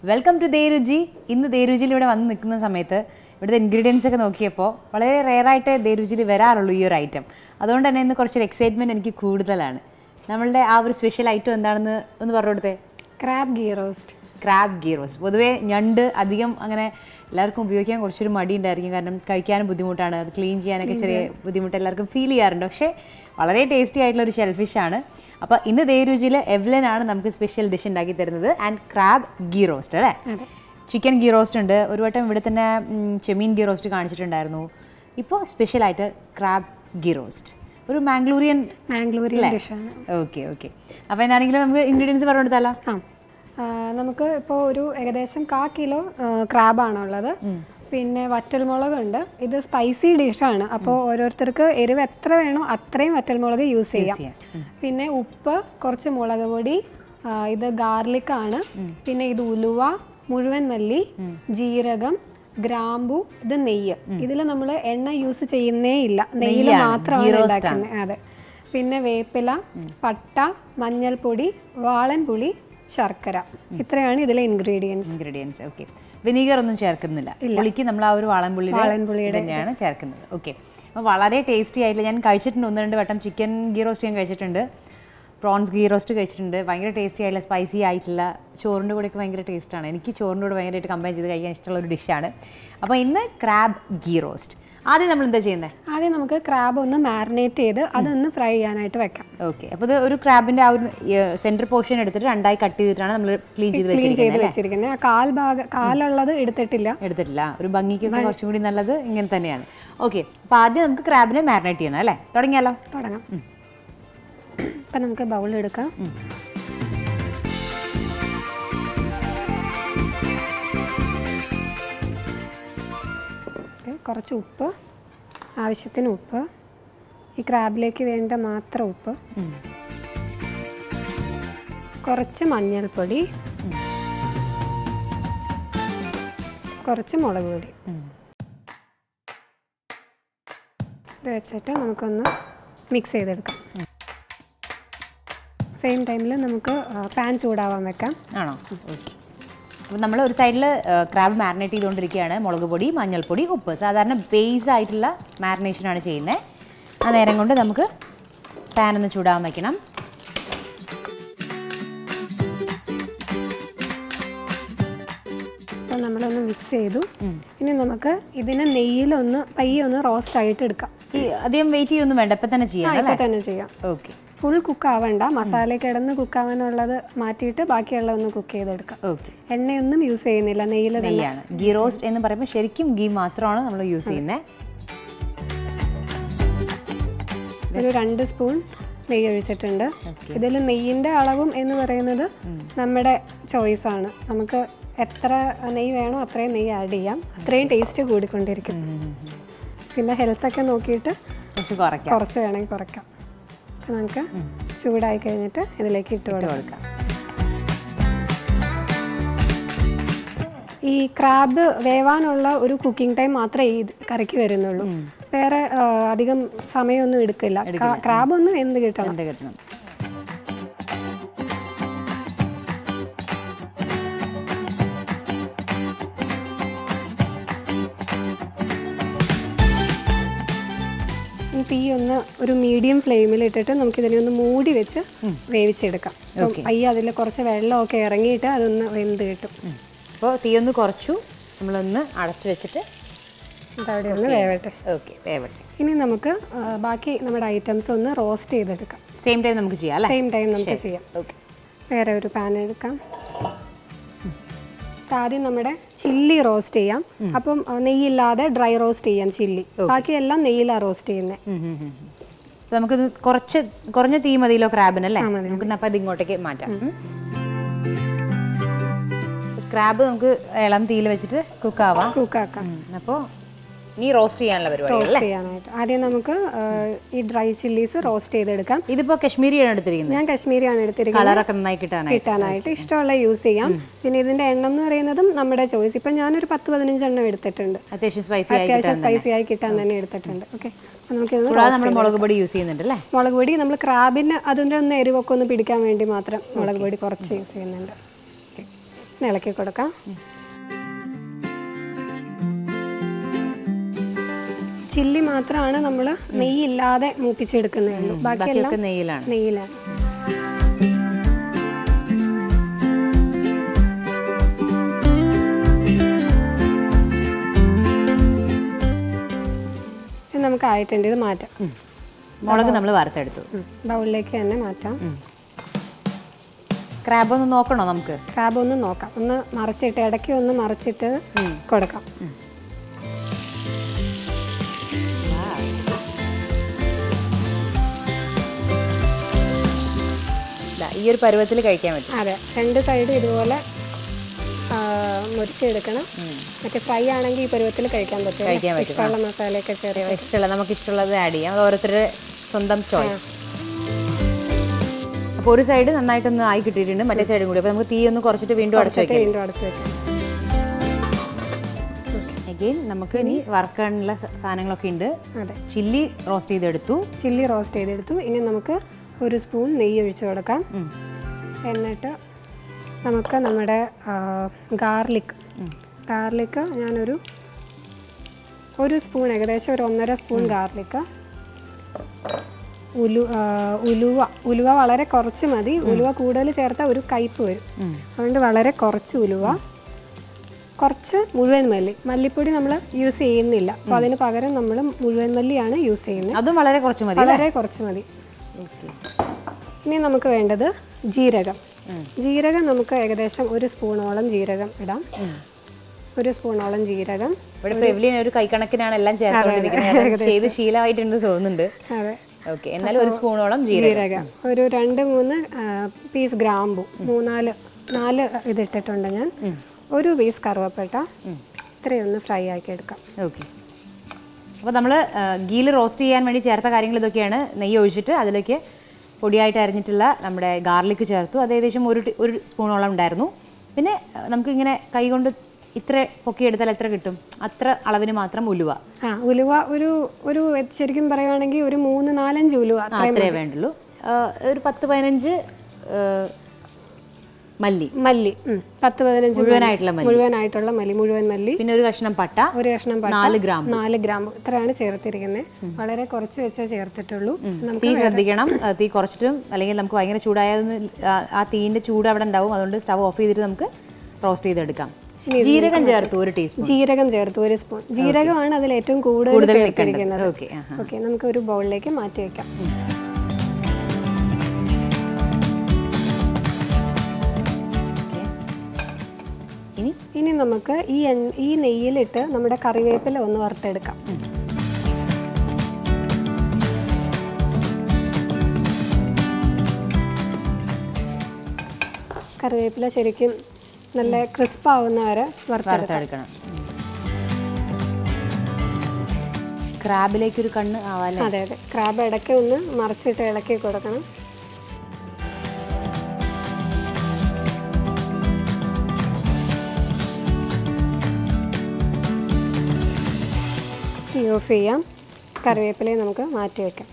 Welcome to ദേരുചി ഇന്ന് ദേരുചിയിൽ ഇവിടെ വന്ന് നിൽക്കുന്ന സമയത്ത് ഇവിടുത്തെ ഇൻഗ്രീഡിയൻസ് ഒക്കെ നോക്കിയപ്പോൾ വളരെ റെയറായിട്ട് ദേരുചിയിൽ വരാറുള്ളൂ ഈ ഒരു ഐറ്റം അതുകൊണ്ട് തന്നെ ഇന്ന് കുറച്ചൊരു എക്സൈറ്റ്മെൻറ്റ് എനിക്ക് കൂടുതലാണ് നമ്മളുടെ ആ ഒരു സ്പെഷ്യൽ ഐറ്റം എന്താണെന്ന് ഒന്ന് പറഞ്ഞു കൊടുത്തേ crab ghee roast crab ghee roast പൊതുവേ ഞണ്ട് അധികം അങ്ങനെ എല്ലാവർക്കും ഉപയോഗിക്കാൻ കുറച്ചൊരു മടി ഉണ്ടായിരിക്കും കാരണം കഴിക്കാനും ബുദ്ധിമുട്ടാണ് അത് ക്ലീൻ ചെയ്യാനൊക്കെ ചെറിയ ബുദ്ധിമുട്ട് എല്ലാവർക്കും ഫീൽ ചെയ്യാറുണ്ട് പക്ഷേ വളരെ ടേസ്റ്റി ആയിട്ടുള്ള ഒരു ഷെൽഫിഷ് ആണ് അപ്പോൾ ഇന്ന് ദേ രുചിയിൽ എവ്ലൻ ആണ് നമുക്ക് സ്പെഷ്യൽ ഡിഷ് ഉണ്ടാക്കി തരുന്നത് ആൻഡ് ക്രാബ് ഗീ റോസ്റ്റ് അല്ലേ ചിക്കൻ ഗീ റോസ്റ്റ് ഉണ്ട് ഒരു വട്ടം ഇവിടെ തന്നെ ഉം, ചെമ്മീൻ ഗീ റോസ്റ്റ് കാണിച്ചിട്ടുണ്ടായിരുന്നു ഇപ്പോൾ സ്പെഷ്യലായിട്ട് ക്രാബ് ഗീ റോസ്റ്റ് ഒരു മാംഗ്ലൂരിയൻ മാംഗ്ലൂരിയൻ ഡിഷാണ് ഓക്കെ ഓക്കെ അപ്പോൾ എന്താണെങ്കിലും നമുക്ക് ഇൻഗ്രീഡിയൻസ് പറഞ്ഞു കൊടുത്താലോ ആ ആ, നമുക്ക് ഇപ്പോൾ ഒരു ഏകദേശം കാ കിലോ ക്രാബാണ് ഉള്ളത് പിന്നെ വറ്റൽമുളകുണ്ട് ഇത് സ്പൈസി ഡിഷാണ് അപ്പോൾ ഓരോരുത്തർക്ക് എരിവ് എത്ര വേണോ അത്രയും വറ്റൽമുളക് യൂസ് ചെയ്യാം ചെയ്യാം. പിന്നെ ഉപ്പ് കുറച്ച് മുളക് പൊടി ആ, ഇത് ഗാർലിക് ആണ് പിന്നെ ഇത് ഉലുവ മുഴുവൻ മല്ലി ജീരകം ഗ്രാമ്പു ഇത് നെയ്യ് ഇതിൽ നമ്മൾ എണ്ണ യൂസ് ചെയ്യുന്നേ ഇല്ല നെയ്യിൽ നെയ്യാണ്. മാത്രമാണ് Ghee roast ഉണ്ടാക്കുന്നത് അതെ പിന്നെ വേപ്പില പട്ട മഞ്ഞൾപ്പൊടി വാളൻപുളി ശർക്കര ഇത്രയാണ് ഇതിലെ ഇൻഗ്രീഡിയൻസ് ഇൻഗ്രീഡിയൻസ് ഓക്കെ വിനീഗർ ഒന്നും ചേർക്കുന്നില്ല പുളിക്ക് നമ്മൾ ആ ഒരു വാളൻപുള്ളിയുടെ തന്നെയാണ് ചേർക്കുന്നത് ഓക്കെ അപ്പോൾ വളരെ ടേസ്റ്റി ആയിട്ടില്ല ഞാൻ കഴിച്ചിട്ടുണ്ട് ഒന്ന് രണ്ട് വട്ടം ചിക്കൻ ഗീ റോസ്റ്റ് ഞാൻ കഴിച്ചിട്ടുണ്ട് പ്രോൺസ് ഗീ റോസ്റ്റ് കഴിച്ചിട്ടുണ്ട് ഭയങ്കര ടേസ്റ്റി ആയിട്ടുള്ള സ്പൈസി ആയിട്ടുള്ള ചോറിൻ്റെ കൂടെയൊക്കെ ഭയങ്കര ടേസ്റ്റാണ് എനിക്ക് ചോറിൻ്റെ കൂടെ ഭയങ്കരമായിട്ട് കമ്പയർ ചെയ്ത് കഴിക്കാൻ ഇഷ്ടമുള്ള ഒരു ഡിഷാണ് അപ്പോൾ ഇന്ന് ക്രാബ് ഗീ റോസ്റ്റ് ആദ്യം നമ്മൾ എന്താ ചെയ്യുന്നത് ആദ്യം നമുക്ക് ക്രാബ് ഒന്ന് മാരിനേറ്റ് ചെയ്ത് അതൊന്ന് ഫ്രൈ ചെയ്യാനായിട്ട് വെക്കാം ഓക്കെ അപ്പോൾ ഇത് ഒരു ക്രാബിൻ്റെ ആ ഒരു സെൻറ്റർ പോർഷൻ എടുത്തിട്ട് രണ്ടായി കട്ട് ചെയ്തിട്ടാണ് നമ്മൾ ക്ലീൻ ചെയ്ത് ക്ലീൻ വെച്ചിരിക്കുന്നത് ചെയ്ത് വെച്ചിരിക്കുന്നത് ആ കാൽ ഭാഗം കാലുള്ളത് എടുത്തിട്ടില്ല എടുത്തിട്ടില്ല ഒരു ഭംഗിക്കൊക്കെ കുറച്ചും കൂടി നല്ലത് ഇങ്ങനെ തന്നെയാണ് ഓക്കെ അപ്പോൾ ആദ്യം നമുക്ക് ക്രാബിനെ മാരിനേറ്റ് ചെയ്യണം അല്ലേ തുടങ്ങിയാലോ തുടങ്ങാം ഇപ്പം നമുക്ക് ബൗൾ എടുക്കാം ഓക്കെ, കുറച്ച് ഉപ്പ് ആവശ്യത്തിന് ഉപ്പ് ഈ ക്രാബിലേക്ക് വേണ്ട മാത്രം ഉപ്പ് ഉം. കുറച്ച് മഞ്ഞൾപ്പൊടി കുറച്ച് മുളക് പൊടി ഉം. ഇത് വെച്ചിട്ട് നമുക്കൊന്ന് മിക്സ് ചെയ്തെടുക്കാം സെയിം ടൈമിൽ നമുക്ക് പാൻ ചൂടാവാൻ വെക്കാം ആണോ അപ്പോൾ നമ്മൾ ഒരു സൈഡിൽ ക്രാബ് മാരിനേറ്റ് ചെയ്തുകൊണ്ടിരിക്കുകയാണ് മുളക് പൊടി മഞ്ഞൾപ്പൊടി ഉപ്പ് സാധാരണ ബേസ് ആയിട്ടുള്ള മാരിനേഷനാണ് ചെയ്യുന്നത് ആ നേരം കൊണ്ട് നമുക്ക് പാൻ ഒന്ന് ചൂടാവാൻ വയ്ക്കണം അപ്പോൾ നമ്മളൊന്ന് മിക്സ് ചെയ്തു ഇനി നമുക്ക് ഇതിനെ നെയ്യിലൊന്ന് പയ്യെ ഒന്ന് റോസ്റ്റ് ആയിട്ട് എടുക്കാം ഈ അധികം വെയിറ്റ് ചെയ്യൊന്നും വേണ്ട ഇപ്പം തന്നെ ചെയ്യാം ഇപ്പോൾ തന്നെ ചെയ്യാം ഓക്കെ ഫുൾ കുക്ക് ആവണ്ട മസാല കിടന്ന് കുക്കാവാനുള്ളത് മാറ്റിയിട്ട് ബാക്കിയുള്ളത് ഒന്ന് കുക്ക് ചെയ്തെടുക്കാം ഓക്കെ എണ്ണയൊന്നും യൂസ് ചെയ്യുന്നില്ല നെയ്യിൽ തന്നെ നെയ്യാണ് ഗീ റോസ്റ്റ് എന്ന് പറയുമ്പോൾ ശരിക്കും ഗീ മാത്രമാണ് നമ്മൾ യൂസ് ചെയ്യുന്നത് ഒരു രണ്ട് സ്പൂൺ നെയ്യ് ഒഴിച്ചിട്ടുണ്ട് ഇതിൽ നെയ്യിൻ്റെ അളവും എന്ന് പറയുന്നത് നമ്മുടെ ചോയ്സ് ആണ് നമുക്ക് എത്ര നെയ്യ് വേണോ അത്രയും നെയ്യ് ആഡ് ചെയ്യാം അത്രയും ടേസ്റ്റ് കൂടിക്കൊണ്ടിരിക്കും പിന്നെ ഹെൽത്തൊക്കെ നോക്കിയിട്ട് കുറച്ച് കുറയ്ക്കാം കുറച്ച് വേണമെങ്കിൽ കുറയ്ക്കാം അപ്പോൾ നമുക്ക് ചൂടായി കഴിഞ്ഞിട്ട് ഇതിലേക്ക് ഇട്ട് ഇട്ട് കൊടുക്കാം കൊടുക്കാം ഈ ക്രാബ് വേവാനുള്ള ഒരു കുക്കിംഗ് ടൈം മാത്രമേ ഈ കറിക്ക് വരുന്നുള്ളൂ വേറെ ആ, അധികം സമയമൊന്നും എടുക്കില്ല ക്രാബ് ഒന്ന് എന്ത് കിട്ടണം എന്ത് കിട്ടണം ഈ തീ ഒന്ന് ഒരു മീഡിയം ഫ്ലെയിമിൽ ഇട്ടിട്ട് നമുക്ക് ഇതിനെ ഒന്ന് മൂടി വെച്ച് വേവിച്ചെടുക്കാം അപ്പം പയ്യെ അതിൽ കുറച്ച് വെള്ളമൊക്കെ ഇറങ്ങിയിട്ട് അതൊന്ന് വെന്ത് കിട്ടും അപ്പോൾ തീ ഒന്ന് കുറച്ചു നമ്മളൊന്ന് അടച്ചു വെച്ചിട്ട് അതവിടെ ഒന്ന് വേവട്ടെ ഓക്കെ വേവട്ടെ ഇനി നമുക്ക് ആ, ബാക്കി നമ്മുടെ ഐറ്റംസ് ഒന്ന് റോസ്റ്റ് ചെയ്തെടുക്കാം സെയിം ടൈം നമുക്ക് ചെയ്യാം അല്ലേ സെയിം ടൈം നമുക്ക് ചെയ്യാം ഓക്കെ വേറെ ഒരു പാൻ എടുക്കാം ഇപ്പം ആദ്യം നമ്മുടെ ചില്ലി റോസ്റ്റ് ചെയ്യാം അപ്പം ആ, നെയ്യില്ലാതെ ഡ്രൈ റോസ്റ്റ് ചെയ്യാം ചില്ലി ബാക്കിയെല്ലാം നെയ്യിലാണ് റോസ്റ്റ് ചെയ്യുന്നത് അപ്പോൾ നമുക്കിത് കുറച്ച് കുറഞ്ഞ തീ മതിയല്ലോ ക്രാബിനല്ലേ നമുക്ക് അപ്പോൾ അത് ഇങ്ങോട്ടേക്ക് മാറ്റാം ക്രാബ് നമുക്ക് ഇളം തീയിൽ വെച്ചിട്ട് കുക്കാവാം കുക്കാക്കാം അപ്പോൾ ഇനി റോസ്റ്റ് ചെയ്യാനുള്ള പരിപാടി റോസ്റ്റ് ചെയ്യാനായിട്ട് ആദ്യം നമുക്ക് ആ, ഈ ഡ്രൈ ചില്ലീസ് റോസ്റ്റ് ചെയ്തെടുക്കാം ഇതിപ്പോൾ കശ്മീരിയാണ് എടുത്തിരിക്കുന്നത് ഞാൻ കാശ്മീരിയാണ് എടുത്തിരിക്കുന്നത് കളറൊക്കെ നന്നായി കിട്ടാനായി കിട്ടാനായിട്ട് ഇഷ്ടമുള്ള യൂസ് ചെയ്യാം പിന്നെ ഇതിന്റെ എണ്ണം എന്ന് പറയുന്നതും നമ്മുടെ ചോയ്സ് ഇപ്പം ഞാനൊരു പത്ത് പതിനഞ്ച് എണ്ണം എടുത്തിട്ടുണ്ട് അത്യാവശ്യം സ്പൈസി ആയി അത്യാവശ്യം സ്പൈസി ആയി കിട്ടാൻ തന്നെ എടുത്തിട്ടുണ്ട് ഓക്കെ നമുക്ക് കൂടാതെ നമ്മൾ മുളക് പൊടി യൂസ് ചെയ്യുന്നുണ്ട് അല്ലേ മുളക് പൊടി നമ്മൾ ക്രാബിന് അതിൻ്റെ ഒന്ന് എരിവൊക്കെ ഒന്ന് പിടിക്കാൻ വേണ്ടി മാത്രം മുളക് പൊടി കുറച്ച് യൂസ് ചെയ്യുന്നുണ്ട് Okay. ഒന്ന് ഇളക്കി കൊടുക്കാം ചില്ലി മാത്രമാണ് നമ്മൾ നെയ്യില്ലാതെ മൂപ്പിച്ചെടുക്കുന്നേ ഉള്ളൂ ബാക്കിയെല്ലാം ബാക്കിയൊക്കെ നെയ്യിലാണ് നെയ്യിലാണ് ഇത് നമുക്ക് ആയിട്ടുണ്ട് ഇത് മാറ്റാം മുളക് നമ്മൾ വറുത്തെടുത്തു ഉം. ബൗളിലേക്ക് തന്നെ മാറ്റാം ക്രാബ് ഒന്ന് നോക്കണോ നമുക്ക് ക്രാബ് ഒന്ന് നോക്കാം ഒന്ന് മറിച്ചിട്ട് ഇടയ്ക്ക് ഒന്ന് മറിച്ചിട്ട് കൊടുക്കാം ദാ, ഈ ഒരു പരുവത്തിൽ കഴിക്കാൻ പറ്റും അതെ രണ്ട് സൈഡ് ഇതുപോലെ ആ, മുരിച്ചെടുക്കണം മറ്റേ ഫ്രൈ ആണെങ്കിൽ ഈ പരുവത്തിൽ കഴിക്കാൻ പറ്റും കഴിക്കാൻ പറ്റും, ഇഷ്ടമുള്ള മസാലയൊക്കെ ചേർത്ത് ഇഷ്ടമുള്ള നമുക്ക് ഇഷ്ടമുള്ളത് ആഡ് ചെയ്യാം അത് ഓരോരുത്തരുടെ സ്വന്തം ചോയ്സ് അപ്പോൾ ഒരു സൈഡ് നന്നായിട്ടൊന്ന് ആയി കിട്ടിയിട്ടുണ്ട് മറ്റേ സൈഡും കൂടി അപ്പോൾ നമുക്ക് തീ ഒന്ന് കുറച്ചിട്ട് വീണ്ടും അടച്ചു വെക്കാം വീണ്ടും അടച്ചു വെക്കാം അഗെയിൻ നമുക്ക് ഇനി വറക്കാനുള്ള സാധനങ്ങളൊക്കെ ഉണ്ട് അതെ ചില്ലി റോസ്റ്റ് ചെയ്തെടുത്തു ചില്ലി റോസ്റ്റ് ചെയ്തെടുത്തു ഇനി നമുക്ക് ഒരു സ്പൂൺ നെയ്യ് ഒഴിച്ച് കൊടുക്കാം ഉം. എന്നിട്ട് നമുക്ക് നമ്മുടെ ഗാർലിക് ഗാർലിക്ക് ഞാനൊരു ഒരു സ്പൂൺ ഏകദേശം ഒരു ഒന്നര സ്പൂൺ ഗാർലിക്ക് ഉലു ആ, ഉലുവ ഉലുവ വളരെ കുറച്ച് മതി ഉലുവ കൂടുതൽ ചേർത്താൽ ഒരു കയ്പ്പ് വരും അതുകൊണ്ട് വളരെ കുറച്ച് ഉലുവ കുറച്ച് മുഴുവൻ മല്ലി മല്ലിപ്പൊടി നമ്മൾ യൂസ് ചെയ്യുന്നില്ല അപ്പോൾ അതിന് പകരം നമ്മൾ മുഴുവൻ മല്ലിയാണ് യൂസ് ചെയ്യുന്നത് അതും വളരെ കുറച്ച് മതി വളരെ കുറച്ച് മതി ഇനി നമുക്ക് വേണ്ടത് ജീരകം ജീരകം നമുക്ക് ഏകദേശം ഒരു സ്പൂണോളം ജീരകം ഇടാം ഒരു സ്പൂണോളം ജീരകം ഇവിടെ ഇപ്പോൾ എവ്ലിൻ ഒരു കൈക്കണക്കിനാണ് എല്ലാം ചേർത്തുകൊണ്ടിരിക്കുന്നത് കാരണം ചെയ്ത് ശീലമായിട്ടുണ്ട് തോന്നുന്നുണ്ട് അതെ ഓക്കെ എന്നാലും ഒരു സ്പൂണോളം ജീരകം ജീരകം ഒരു രണ്ട് മൂന്ന് പീസ് ഗ്രാമ്പു മൂന്നാല് നാല് ഇതിട്ടിട്ടുണ്ട് ഞാൻ ഒരു പീസ് കറുവപ്പട്ട ഇത്രയൊന്ന് ഫ്രൈ ആക്കി എടുക്കാം ഓക്കെ അപ്പോൾ നമ്മൾ ഗീല് റോസ്റ്റ് ചെയ്യാൻ വേണ്ടി ചേർത്ത കാര്യങ്ങൾ ഇതൊക്കെയാണ് നെയ്യ് ഒഴിച്ചിട്ട് അതിലേക്ക് പൊടിയായിട്ട് അരിഞ്ഞിട്ടുള്ള നമ്മുടെ ഗാർലിക് ചേർത്തു അത് ഏകദേശം ഒരു ടി- ഒരു സ്പൂണോളം ഉണ്ടായിരുന്നു പിന്നെ ആ, നമുക്കിങ്ങനെ കൈ കൊണ്ട് ഇത്ര പൊക്കിയെടുത്താൽ എത്ര കിട്ടും അത്ര അളവിന് മാത്രം ഉലുവ ആ ഉലുവ ഒരു ഒരു ശരിക്കും പറയുവാണെങ്കിൽ ഒരു മൂന്ന് നാലഞ്ച് ഉലുവ ആ, അത്രേ വേണ്ടുള്ളൂ ആ, ഒരു പത്ത് പതിനഞ്ച് ആ, മല്ലി മല്ലി ഉം, പത്ത് പതിനഞ്ച് മുഴുവനായിട്ടുള്ള മല്ലി മുഴുവനായിട്ടുള്ള മല്ലി മുഴുവൻ മല്ലി പിന്നെ ഒരു കഷ്ണം പട്ട ഒരു കഷ്ണം പട്ട നാല് ഗ്രാം നാല് ഗ്രാം ഇത്രയാണ് ചേർത്തിരിക്കുന്നത് വളരെ കുറച്ച് വെച്ചേ ചേർത്തിട്ടുള്ളൂ തീ ശ്രദ്ധിക്കണം ആ, തീ കുറച്ചിട്ടും അല്ലെങ്കിൽ നമുക്ക് ഭയങ്കര ചൂടായതെന്ന് ആ തീയിന്റെ ചൂട് അവിടെ ഉണ്ടാവും അതുകൊണ്ട് സ്റ്റവ് ഓഫ് ചെയ്തിട്ട് നമുക്ക് റോസ്റ്റ് ചെയ്തെടുക്കാം ജീരകം ചേർത്തു ഒരു ടീസ്പൂൺ ജീരകം ചേർത്ത് ഒരു സ്പൂൺ ജീരകമാണ് അതിൽ ഏറ്റവും കൂടുതൽ കൂടുതൽ ചേർത്തിരിക്കുന്നത് ഓക്കെ ഓക്കെ നമുക്ക് ഒരു ബൗളിലേക്ക് മാറ്റി വെക്കാം ഇനി ഇനി നമുക്ക് ഈ എണ്ണ ഈ നെയ്യിലിട്ട് നമ്മുടെ കറിവേപ്പില ഒന്ന് വറുത്തെടുക്കാം കറിവേപ്പില ശരിക്കും നല്ല ക്രിസ്പ് ആവുന്ന വരെ വറുത്തെടുക്കാം വറുത്തെടുക്കണം ക്രാബിലേക്ക് ഒരു കണ്ണ് ആവാല്ലേ അതെ അതെ ക്രാബ് ഇടയ്ക്ക് ഒന്ന് മറിച്ചിട്ട് ഇളക്കി കൊടുക്കണം തീ ഓഫ് ചെയ്യാം കറിവേപ്പിലയെ നമുക്ക് മാറ്റി വെക്കാം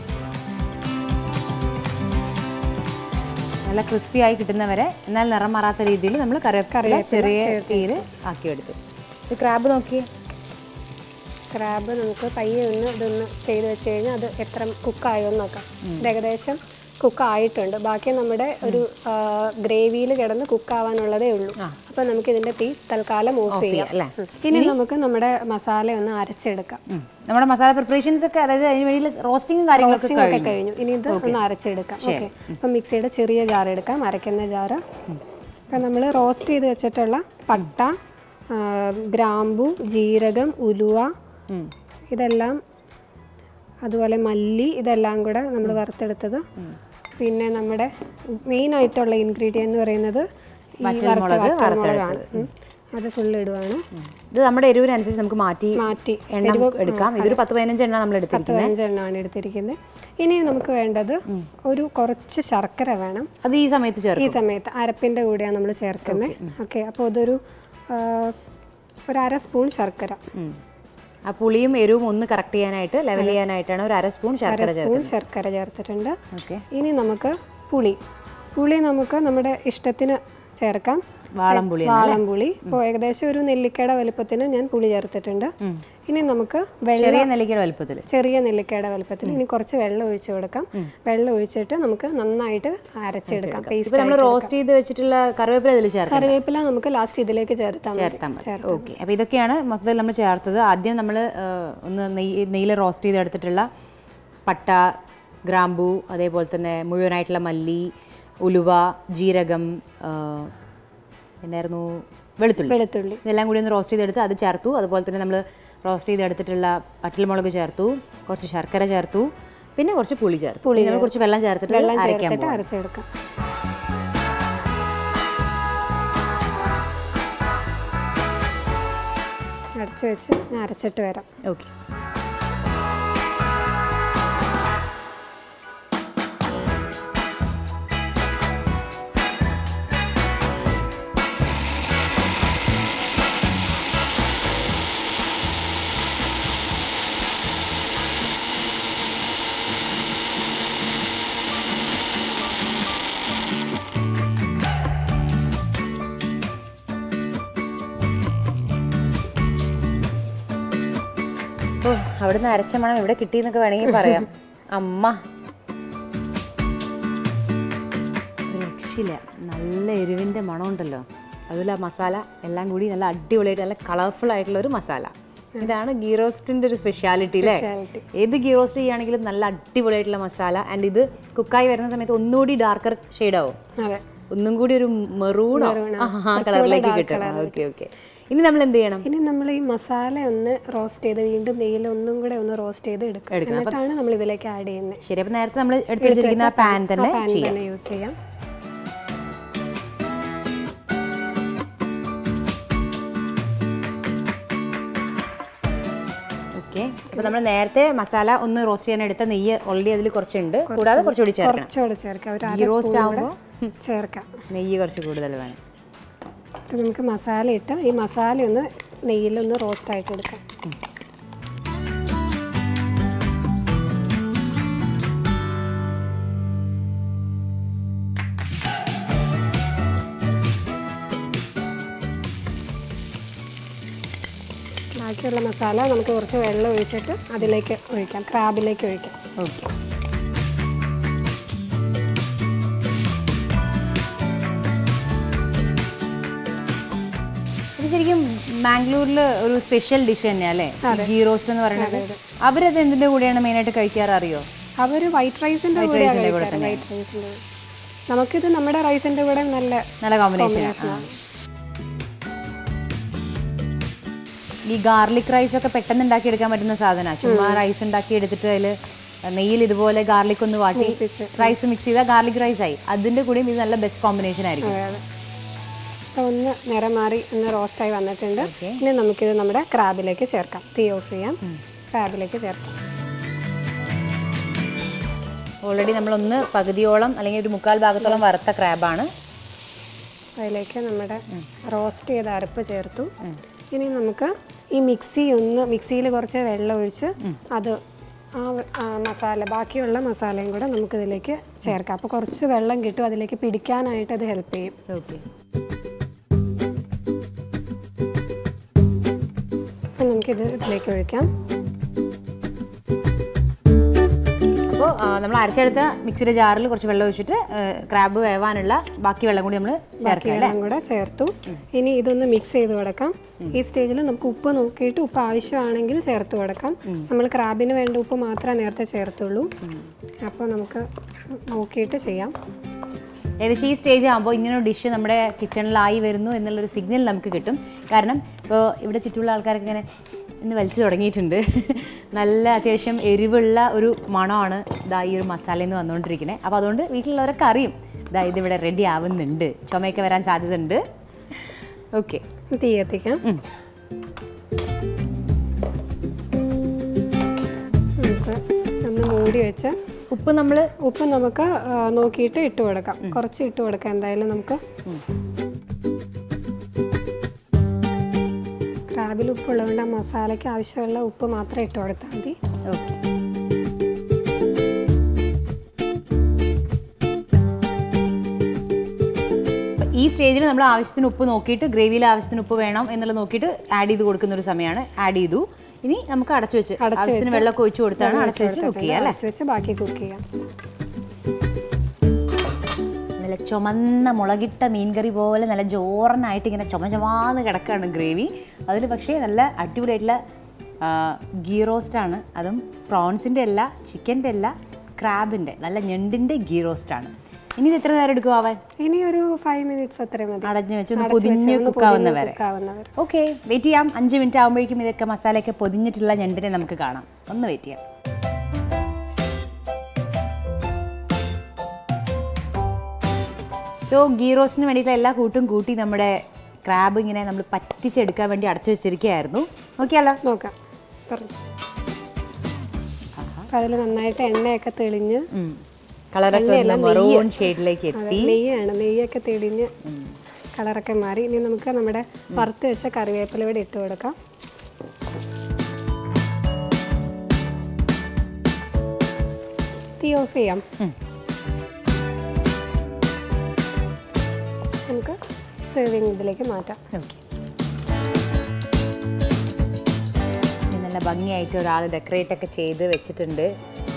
നല്ല ക്രിസ്പി ആയി കിട്ടുന്നവരെ എന്നാൽ നിറം മാറാത്ത രീതിയിൽ നമ്മൾ കറിവേപ്പില ചെറിയ തീയിൽ ആക്കിയെടുത്തു ഇത് ക്രാബ് നോക്കി ക്രാബ് നമുക്ക് പയ്യെ ഒന്ന് ഇതൊന്ന് ചെയ്ത് വെച്ച് കഴിഞ്ഞാൽ അത് എത്ര കുക്കായോ എന്ന് നോക്കാം ഇത് ഏകദേശം കുക്കായിട്ടുണ്ട് ബാക്കി നമ്മുടെ ഒരു ഗ്രേവിയിൽ കിടന്ന് കുക്കാവാനുള്ളതേ ഉള്ളൂ അപ്പം നമുക്ക് ഇതിൻ്റെ തീ തൽക്കാലം ഓഫ് ചെയ്യാം അല്ലേ ഉം. ഇനി നമുക്ക് നമ്മുടെ മസാല ഒന്ന് അരച്ചെടുക്കാം ഉം. നമ്മുടെ മസാല പ്രിപ്പറേഷൻസ് ഒക്കെ അതായത് അതിന് വേണ്ടി റോസ്റ്റിംഗും കാര്യങ്ങളൊക്കെ റോസ്റ്റിംഗ് ഒക്കെ കഴിഞ്ഞു ഇനി ഇത് ഒന്ന് അരച്ചെടുക്കാം ഓക്കെ അപ്പം മിക്സിയുടെ ചെറിയ ജാർ എടുക്കാം അരയ്ക്കുന്ന ജാറ് അപ്പം നമ്മൾ റോസ്റ്റ് ചെയ്ത് വെച്ചിട്ടുള്ള പട്ട ആ, ഗ്രാമ്പു ജീരകം ഉലുവ ഉം. ഇതെല്ലാം അതുപോലെ മല്ലി ഇതെല്ലാം കൂടെ നമ്മൾ വറുത്തെടുത്തത് പിന്നെ നമ്മുടെ മെയിൻ ആയിട്ടുള്ള ഇൻഗ്രീഡിയൻ്റ് എന്ന് പറയുന്നത് ഈ വറുത്ത വറ്റൽമുളകാണ് ഉം. അത് ഫുള്ള് ഇടുവാണ് ഇത് നമ്മുടെ എരിവിനനുസരിച്ച് നമുക്ക് മാറ്റി മാറ്റി എണ്ണം എടുക്കാം ഇതൊരു പത്ത് പതിനഞ്ച് എണ്ണ നമ്മൾ എടുത്തിരിക്കും പതിനഞ്ചെണ്ണമാണ് എടുത്തിരിക്കുന്നത് ഇനി നമുക്ക് വേണ്ടത് ഒരു കുറച്ച് ശർക്കര വേണം അത് ഈ സമയത്ത് ചേർക്കും ഈ സമയത്ത് അരപ്പിൻ്റെ കൂടെയാണ് നമ്മൾ ചേർക്കുന്നത് ഓക്കെ അപ്പോൾ അതൊരു ആ, ഒരു അര സ്പൂൺ ശർക്കര ഉം. ആ പുളിയും എരിവും ഒന്ന് കറക്റ്റ് ചെയ്യാനായിട്ട് ലെവൽ ചെയ്യാനായിട്ടാണ് ഒരു അര സ്പൂൺ ശർക്കര സ്പൂൺ ചേർക്കുന്നത് ശർക്കര ചേർത്തിട്ടുണ്ട് ഓക്കെ ഇനി നമുക്ക് പുളി പുളി നമുക്ക് നമ്മുടെ ഇഷ്ടത്തിന് ചേർക്കാം വാളംപുളി വാളംപുളി ഇപ്പോൾ ഏകദേശം ഒരു നെല്ലിക്കയുടെ വലുപ്പത്തിന് ഞാൻ പുളി ചേർത്തിട്ടുണ്ട് ഇനി നമുക്ക് വെള്ളം ചെറിയ നെല്ലിക്കയുടെ വലുപ്പത്തിൽ ചെറിയ നെല്ലിക്കയുടെ വലുപ്പത്തിൽ ഇനി കുറച്ച് വെള്ളം ഒഴിച്ചു കൊടുക്കാം വെള്ളം ഒഴിച്ചിട്ട് നമുക്ക് നന്നായിട്ട് അരച്ചെടുക്കാം ഇപ്പൊ പേസ്റ്റ് നമ്മൾ റോസ്റ്റ് ചെയ്ത് വെച്ചിട്ടുള്ള കറിവേപ്പില ഇതിൽ ചേർക്കാം കറിവേപ്പില നമുക്ക് ലാസ്റ്റ് ഇതിലേക്ക് ചേർത്താൽ മതി ചേർത്താൽ മതി ഓക്കെ അപ്പോൾ ഇതൊക്കെയാണ് മൊത്തത്തിൽ നമ്മൾ ചേർത്തത് ആദ്യം നമ്മൾ ഒന്ന് നെയ്യ് നെയ്യിൽ റോസ്റ്റ് ചെയ്തെടുത്തിട്ടുള്ള പട്ട ഗ്രാമ്പൂ അതേപോലെ തന്നെ മുഴുവനായിട്ടുള്ള മല്ലി ഉലുവ ജീരകം ആ, എന്നായിരുന്നു വെളുത്തുള്ളി വെളുത്തുള്ളി ഇതെല്ലാം കൂടി ഒന്ന് റോസ്റ്റ് ചെയ്തെടുത്ത് അത് ചേർത്തു അതുപോലെ തന്നെ നമ്മൾ റോസ്റ്റ് ചെയ്തെടുത്തിട്ടുള്ള പച്ചമുളക് ചേർത്തു കുറച്ച് ശർക്കര ചേർത്തു പിന്നെ കുറച്ച് പുളി ചേർത്തു പുളി നമ്മൾ കുറച്ച് വെള്ളം ചേർത്തിട്ട് വെള്ളം അരയ്ക്കാൻ ചേർത്തിട്ട് പോകും അരച്ചെടുക്കാം അടച്ചു വെച്ച് ഞാൻ അരച്ചിട്ട് വരാം ഓക്കെ ഓ അവിടുന്ന് അരച്ച മണം ഇവിടെ കിട്ടിയെന്നൊക്കെ വേണമെങ്കിൽ പറയാം അമ്മ ഒരു രക്ഷയില്ല നല്ല എരിവിൻ്റെ മണമുണ്ടല്ലോ അതിൽ ആ മസാല എല്ലാം കൂടി നല്ല അടിപൊളിയായിട്ട് നല്ല കളർഫുൾ ആയിട്ടുള്ള ഒരു മസാല ഇതാണ് ഗീ റോസ്റ്റിൻ്റെ ഒരു സ്പെഷ്യാലിറ്റി അല്ലേ Speciality. ഏത് ഗീ റോസ്റ്റ് ചെയ്യുകയാണെങ്കിലും നല്ല അടിപൊളിയായിട്ടുള്ള മസാല ആൻഡ് ഇത് കുക്കായി വരുന്ന സമയത്ത് ഒന്നുകൂടി ഡാർക്കർ ഷെയ്ഡാവും അതെ ഒന്നും കൂടി ഒരു മെറൂണോ ആ കളറിലേക്ക് കിട്ടും ഓക്കെ ഓക്കെ ഇനി നമ്മൾ എന്ത് ചെയ്യണം ഇനി നമ്മൾ ഈ മസാല ഒന്ന് റോസ്റ്റ് ചെയ്ത് വീണ്ടും നെയ്യിൽ ഒന്നും കൂടെ ഒന്ന് റോസ്റ്റ് ചെയ്ത് എടുക്കാം എന്നിട്ടാണ് നമ്മൾ ഇതിലേക്ക് ആഡ് ചെയ്യുന്നത് ശരി അപ്പോൾ നേരത്തെ നമ്മൾ എടുത്തു വെച്ചിരിക്കുന്ന പാൻ തന്നെ പാൻ ചെയ്യാം തന്നെ യൂസ് ചെയ്യാം ഓക്കെ അപ്പോൾ നമ്മൾ നേരത്തെ മസാല ഒന്ന് റോസ്റ്റ് ചെയ്യാൻ എടുത്ത നെയ്യ് ഓൾറെഡി അതിൽ കുറച്ചുണ്ട് കൂടാതെ കുറച്ചുകൂടി ചേർക്കണം കുറച്ചുകൂടെ ചേർക്കാം ഒരു ഗീ അര റോസ്റ്റ് സ്പൂൺ കൂടെ ആകുമ്പോൾ ചേർക്കാം നെയ്യ് കുറച്ച് കൂടുതൽ വേണം ഇത് നമുക്ക് മസാല ഇട്ട് ഈ മസാല ഒന്ന് നെയ്യിലൊന്ന് റോസ്റ്റ് ആയിട്ട് എടുക്കാം ബാക്കിയുള്ള മസാല നമുക്ക് കുറച്ച് വെള്ളം ഒഴിച്ചിട്ട് അതിലേക്ക് ഒഴിക്കാം ക്രാബിലേക്ക് ഒഴിക്കാം ഓക്കെ ഇത് ശരിക്കും മാംഗ്ലൂരിൽ ഒരു സ്പെഷ്യൽ ഡിഷ് തന്നെയല്ലേ ഗീ റോസ്റ്റ് എന്ന് പറയുന്നത് അവരത് എന്തിന്റെ കൂടെയാണ് മെയിനായിട്ട് കഴിക്കാറ് അറിയോ അവർ വൈറ്റ് റൈസിൻ്റെ കൂടെയാണ് കഴിക്കാറ് വൈറ്റ് റൈസിൻ്റെ നമുക്കിത് നമ്മുടെ റൈസിൻ്റെ കൂടെ നല്ല നല്ല കോമ്പിനേഷൻ ഈ ഗാർലിക് റൈസ് ഒക്കെ പെട്ടെന്ന് ഉണ്ടാക്കി എടുക്കാൻ പറ്റുന്ന സാധനമാണ് ചുമ്മാ റൈസ് ഉണ്ടാക്കി എടുത്തിട്ട് അതിൽ നെയ്യിൽ ഇതുപോലെ ഗാർലിക് ഒന്ന് വാട്ടി റൈസ് മിക്സ് ചെയ്താൽ ഗാർലിക് റൈസ് ആയി അതിന്റെ കൂടെയും ഇത് നല്ല ബെസ്റ്റ് കോമ്പിനേഷൻ ആയിരിക്കും അതെ അതെ അപ്പോൾ ഒന്ന് നിറം മാറി ഒന്ന് റോസ്റ്റായി വന്നിട്ടുണ്ട് Okay. ഇനി നമുക്കിത് നമ്മുടെ ക്രാബിലേക്ക് ചേർക്കാം തീ ഓഫ് ചെയ്യാം ക്രാബിലേക്ക് ചേർക്കാം ഓൾറെഡി നമ്മളൊന്ന് പകുതിയോളം അല്ലെങ്കിൽ ഒരു മുക്കാൽ ഭാഗത്തോളം വറുത്ത ക്രാബാണ് അതിലേക്ക് നമ്മുടെ റോസ്റ്റ് ചെയ്ത അരപ്പ് ചേർത്തു ഇനി നമുക്ക് ഈ മിക്സി ഒന്ന് മിക്സിയിൽ കുറച്ച് വെള്ളം ഒഴിച്ച് അത് ആ വ- ആ മസാല ബാക്കിയുള്ള മസാലയും കൂടെ നമുക്കിതിലേക്ക് ചേർക്കാം അപ്പോൾ കുറച്ച് വെള്ളം കിട്ടും അതിലേക്ക് പിടിക്കാനായിട്ട് അത് ഹെൽപ്പ് ചെയ്യും ഓക്കെ അപ്പം നമുക്കിത് ഇതിലേക്ക് ഒഴിക്കാം അപ്പോൾ നമ്മൾ അരച്ചെടുത്ത മിക്സിയുടെ ജാറിൽ കുറച്ച് വെള്ളം ഒഴിച്ചിട്ട് ക്രാബ് വേവാനുള്ള ബാക്കി വെള്ളം കൂടി നമ്മൾ ചേർക്കാം അല്ലേ വെള്ളം കൂടെ ചേർത്തു ഇനി ഇതൊന്ന് മിക്സ് ചെയ്ത് കൊടുക്കാം ഈ സ്റ്റേജിൽ നമുക്ക് ഉപ്പ് നോക്കിയിട്ട് ഉപ്പ് ആവശ്യമാണെങ്കിൽ ചേർത്ത് കൊടുക്കാം നമ്മൾ ക്രാബിന് വേണ്ട ഉപ്പ് മാത്രമേ നേരത്തെ ചേർത്തുള്ളൂ അപ്പോൾ നമുക്ക് നോക്കിയിട്ട് ചെയ്യാം ഏകദേശം ഈ സ്റ്റേജ് ആകുമ്പോൾ ഇങ്ങനെ ഒരു ഡിഷ് നമ്മുടെ കിച്ചണിലായി വരുന്നു എന്നുള്ളൊരു സിഗ്നൽ നമുക്ക് കിട്ടും കാരണം ഇപ്പോൾ ഇവിടെ ചുറ്റുമുള്ള ആൾക്കാരൊക്കെ ഇങ്ങനെ ഇന്ന് വലിച്ചു തുടങ്ങിയിട്ടുണ്ട് നല്ല അത്യാവശ്യം എരിവുള്ള ഒരു മണമാണ് ഇതാ ഈ ഒരു മസാലയിൽ നിന്ന് വന്നുകൊണ്ടിരിക്കുന്നത് അപ്പോൾ അതുകൊണ്ട് വീട്ടിലുള്ളവരൊക്കെ അറിയും ഇതാ ഇതിവിടെ റെഡി ആവുന്നുണ്ട് ചുമയൊക്കെ വരാൻ സാധ്യതയുണ്ട് ഓക്കെ തീ കത്തിക്കാം നമുക്ക് ഒന്ന് മൂടി വെച്ച് ഉപ്പ് നമ്മൾ ഉപ്പ് നമുക്ക് ആ, നോക്കിയിട്ട് ഇട്ട് കൊടുക്കാം കുറച്ച് ഇട്ട് കൊടുക്കാം എന്തായാലും നമുക്ക് ക്രാബിൽ ഉപ്പ് ഉള്ളതുകൊണ്ട് ആ മസാലയ്ക്ക് ആവശ്യമുള്ള ഉപ്പ് മാത്രം ഇട്ട് കൊടുത്താൽ മതി ഓക്കെ ഈ സ്റ്റേജിൽ നമ്മൾ ആവശ്യത്തിന് ഉപ്പ് നോക്കിയിട്ട് ഗ്രേവിയിൽ ആവശ്യത്തിന് ഉപ്പ് വേണം എന്നുള്ളത് നോക്കിയിട്ട് ആഡ് ചെയ്ത് കൊടുക്കുന്ന ഒരു സമയമാണ് ആഡ് ചെയ്തു ഇനി നമുക്ക് അടച്ചു വെച്ച് അടച്ച് ആവശ്യത്തിന് വെച്ച് വെള്ളമൊക്കെ ഒഴിച്ചു കൊടുത്താണ് അടച്ചു വെച്ച് കുക്ക് ചെയ്യുക അല്ലേ അടച്ചു വെച്ച് ബാക്കി കുക്ക് ചെയ്യാം നല്ല ചുമന്ന മുളകിട്ട മീൻകറി പോലെ നല്ല ജോറനായിട്ട് ഇങ്ങനെ ചുമ ചുമാന്ന് കിടക്കുകയാണ് ഗ്രേവി അതിൽ പക്ഷേ നല്ല അടിപൊളിയായിട്ടുള്ള ആ, ഗീ റോസ്റ്റാണ് അതും പ്രോൺസിൻ്റെ അല്ല ചിക്കൻ്റെ അല്ല ക്രാബിൻ്റെ നല്ല ഞണ്ടിൻ്റെ ഗീ റോസ്റ്റാണ് ഇനി ഇത് എത്ര നേരം എടുക്കും ആവാൻ ഇനി ഒരു ഫൈവ് മിനിറ്റ്സ് അത്രയും മതി അടഞ്ഞു വെച്ച് ഒന്ന് അടച്ച് വെച്ച് പൊതിഞ്ഞ് ഒന്ന് കുക്കാവുന്ന പൊതിഞ്ഞ് വരെ cook ആവുന്നവരെ ഓക്കെ വെയിറ്റ് ചെയ്യാം അഞ്ച് മിനിറ്റ് ആകുമ്പോഴേക്കും ഇതൊക്കെ മസാലയൊക്കെ പൊതിഞ്ഞിട്ടുള്ള ഞണ്ടിനെ നമുക്ക് കാണാം ഒന്ന് വെയിറ്റ് ചെയ്യാം സോ ഗീ റോസ്റ്റിന് വേണ്ടിയിട്ടുള്ള എല്ലാ കൂട്ടും കൂട്ടി നമ്മുടെ ക്രാബ് ഇങ്ങനെ നമ്മൾ പറ്റിച്ചെടുക്കാൻ വേണ്ടി അടച്ചു വെച്ചിരിക്കുകയായിരുന്നു നോക്കിയാലോ നോക്കാം തുറന്നു അപ്പം അതിൽ നന്നായിട്ട് എണ്ണയൊക്കെ തെളിഞ്ഞ് കളറൊക്കെ ഒന്ന് മെറൂൺ ഷെയ്ഡിലേക്ക് അതെ, എത്തി നെയ്യാണ് നെയ്യൊക്കെ തെളിഞ്ഞ് കളറൊക്കെ മാറി ഇനി നമുക്ക് നമ്മുടെ വറുത്ത് വെച്ച കറിവേപ്പില ഇവിടെ ഇട്ട് കൊടുക്കാം തീ ഓഫ് ചെയ്യാം ഉം. നമുക്ക് സെർവിങ് ഇതിലേക്ക് മാറ്റാം ഓക്കെ നല്ല ഭംഗിയായിട്ട് ഒരാൾ ഡെക്കറേറ്റ് ഒക്കെ ചെയ്ത് വെച്ചിട്ടുണ്ട്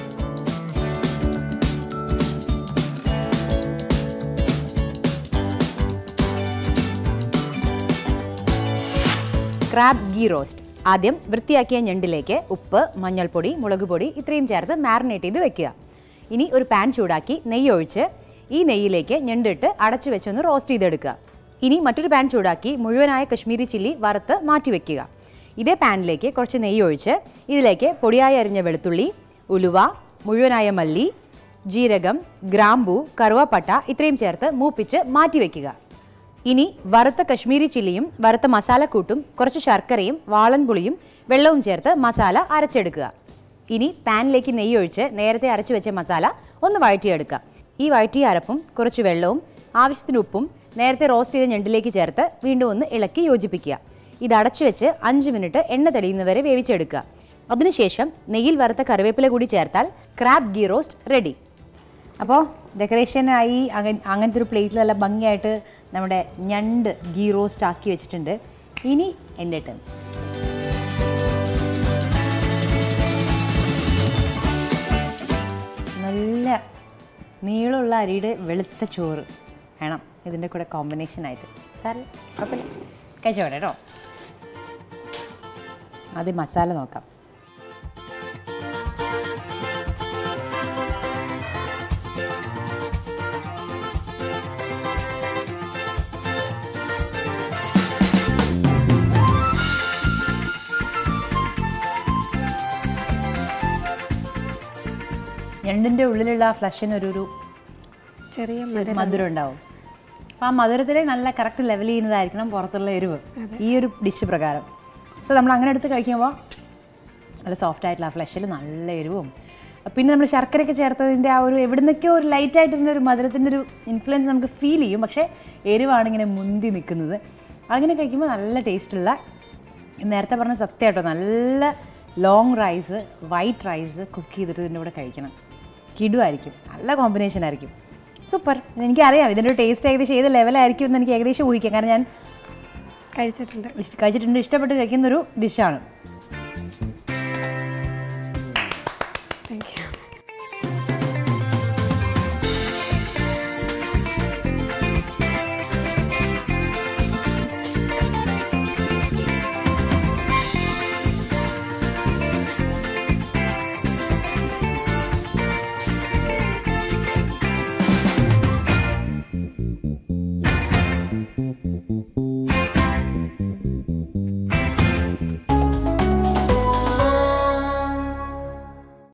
ക്രാബ് ഗീ റോസ്റ്റ് ആദ്യം വൃത്തിയാക്കിയ ഞണ്ടിലേക്ക് ഉപ്പ് മഞ്ഞൾപ്പൊടി മുളക് പൊടി ഇത്രയും ചേർത്ത് മാറിനേറ്റ് ചെയ്ത് വെക്കുക ഇനി ഒരു പാൻ ചൂടാക്കി നെയ്യ് ഒഴിച്ച് ഈ നെയ്യിലേക്ക് ഞണ്ടിട്ട് അടച്ചു വെച്ചൊന്ന് റോസ്റ്റ് ചെയ്തെടുക്കുക ഇനി മറ്റൊരു പാൻ ചൂടാക്കി മുഴുവനായ കശ്മീരി ചില്ലി വറുത്ത് മാറ്റി വെക്കുക ഇതേ പാനിലേക്ക് കുറച്ച് നെയ്യ് ഒഴിച്ച് ഇതിലേക്ക് പൊടിയായി അരിഞ്ഞ വെളുത്തുള്ളി ഉലുവ മുഴുവനായ മല്ലി ജീരകം ഗ്രാമ്പൂ കറുവപ്പട്ട ഇത്രയും ചേർത്ത് മൂപ്പിച്ച് മാറ്റി വെക്കുക ഇനി വറുത്ത കശ്മീരി ചില്ലിയും വറുത്ത മസാലക്കൂട്ടും കുറച്ച് ശർക്കരയും വാളൻപുളിയും വെള്ളവും ചേർത്ത് മസാല അരച്ചെടുക്കുക ഇനി പാനിലേക്ക് നെയ്യ് ഒഴിച്ച് നേരത്തെ അരച്ചു വെച്ച മസാല ഒന്ന് വഴറ്റിയെടുക്കുക ഈ വഴറ്റിയ അരപ്പും കുറച്ച് വെള്ളവും ആവശ്യത്തിന് ഉപ്പും നേരത്തെ റോസ്റ്റ് ചെയ്ത ഞണ്ടിലേക്ക് ചേർത്ത് വീണ്ടും ഒന്ന് ഇളക്കി യോജിപ്പിക്കുക ഇത് അടച്ചു വെച്ച് അഞ്ച് മിനിറ്റ് എണ്ണ തെളിയുന്നവരെ വേവിച്ചെടുക്കുക അതിനുശേഷം നെയ്യിൽ വറുത്ത കറിവേപ്പില കൂടി ചേർത്താൽ ക്രാബ് ഗീ റോസ്റ്റ് റെഡി അപ്പോൾ ഡെക്കറേഷനായി അങ്ങ അങ്ങനത്തെ ഒരു പ്ലേറ്റിൽ നല്ല ഭംഗിയായിട്ട് നമ്മുടെ ഞണ്ട് ഗീ റോസ്റ്റ് ആക്കി വെച്ചിട്ടുണ്ട് ഇനി എൻ്റെ ടേൺ നല്ല നീളമുള്ള അരിയുടെ വെളുത്ത ചോറ് വേണം ഇതിൻ്റെ കൂടെ കോമ്പിനേഷനായിട്ട് സാർ കുഴപ്പമില്ല കഴിച്ചോട്ടെ കേട്ടോ ആദ്യം മസാല നോക്കാം ഞണ്ടിൻ്റെ ഉള്ളിലുള്ള ആ ഫ്ലഷിനൊരു ഒരു ചെറിയ ഒരു മധുരം ഉണ്ടാവും അപ്പോൾ ആ മധുരത്തിലെ നല്ല കറക്റ്റ് ലെവൽ ചെയ്യുന്നതായിരിക്കണം പുറത്തുള്ള എരിവ് ഈ ഒരു ഡിഷ് പ്രകാരം സോ നമ്മൾ അങ്ങനെ എടുത്ത് കഴിക്കുമ്പോൾ നല്ല സോഫ്റ്റ് ആയിട്ടുള്ള ആ ഫ്ലഷിൽ നല്ല എരിവും പിന്നെ നമ്മൾ ശർക്കരയൊക്കെ ചേർത്തതിൻ്റെ ആ ഒരു എവിടെ നിന്നൊക്കെയോ ഒരു ലൈറ്റ് ആയിട്ടുള്ള ഒരു മധുരത്തിൻ്റെ ഒരു ഇൻഫ്ലുവൻസ് നമുക്ക് ഫീൽ ചെയ്യും പക്ഷേ എരിവാണ് ഇങ്ങനെ മുന്തി നിൽക്കുന്നത് അങ്ങനെ കഴിക്കുമ്പോൾ നല്ല ടേസ്റ്റുള്ള നേരത്തെ പറഞ്ഞ സത്യം കേട്ടോ നല്ല long rice white rice cook ചെയ്തിട്ട് ഇതിൻ്റെ കൂടെ കഴിക്കണം കിടുവായിരിക്കും നല്ല കോമ്പിനേഷൻ ആയിരിക്കും സൂപ്പർ എനിക്കറിയാം ഇതിൻ്റെ ഒരു ടേസ്റ്റ് ഏകദേശം ഏത് ലെവലായിരിക്കും എന്ന് എനിക്ക് ഏകദേശം ഊഹിക്കാം കാരണം ഞാൻ കഴിച്ചിട്ടുണ്ട് ഇഷ്- കഴിച്ചിട്ടുണ്ട് ഇഷ്ടപ്പെട്ട് കഴിക്കുന്നൊരു ഡിഷാണ് താങ്ക് യു